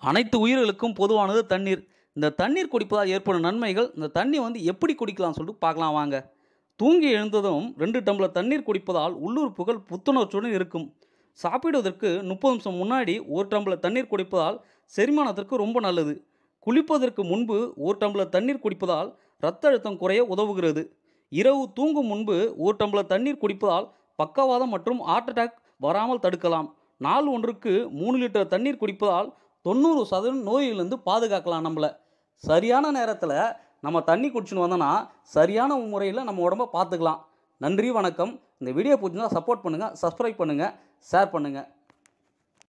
அனைத்து உயிர்களுக்கும் பொதுவானது தண்ணீர் இந்த தண்ணீர் குடிப்பதால் ஏற்படும் நன்மைகள் இந்த தண்ணி வந்து எப்படி குடிக்கலாம் சொல்லிட்டு பார்க்கலாம் வாங்க தூங்கி எழுந்ததும் ரெண்டு டம்ளர் தண்ணீர் குடிப்பதால் உள்ளுறுப்புகள் புத்துணர்ச்சியுடன் இருக்கும் சாப்பிடுவதற்கு முப்பது நிமிஷம் முன்னாடி ஒரு டம்ளர் தண்ணீர் குடிப்பதால் செரிமானத்திற்கு ரொம்ப நல்லது குளிப்பதற்கு முன்பு ஒரு டம்ளர் தண்ணீர் குடிப்பதால் இரத்த அழுத்தம் குறைய உதவுகிறது இரவு தூங்கும் முன்பு ஒரு டம்ளர் தண்ணீர் குடிப்பதால் பக்கவாதம் மற்றும் ஹார்ட் அட்டாக் வராமல் தடுக்கலாம் நாள் ஒன்றுக்கு மூணு லிட்டர் தண்ணீர் குடிப்பதால் தொண்ணூறு சதவீதம் நோயிலிருந்து பாதுகாக்கலாம் நம்மளை சரியான நேரத்தில் நம்ம தண்ணி குடிச்சுன்னு வந்தோன்னா சரியான முறையில் நம்ம உடம்ப பார்த்துக்கலாம் நன்றி வணக்கம் இந்த வீடியோ பிடிச்சிருந்தா சப்போர்ட் பண்ணுங்கள் சப்ஸ்கிரைப் பண்ணுங்கள் ஷேர் பண்ணுங்கள்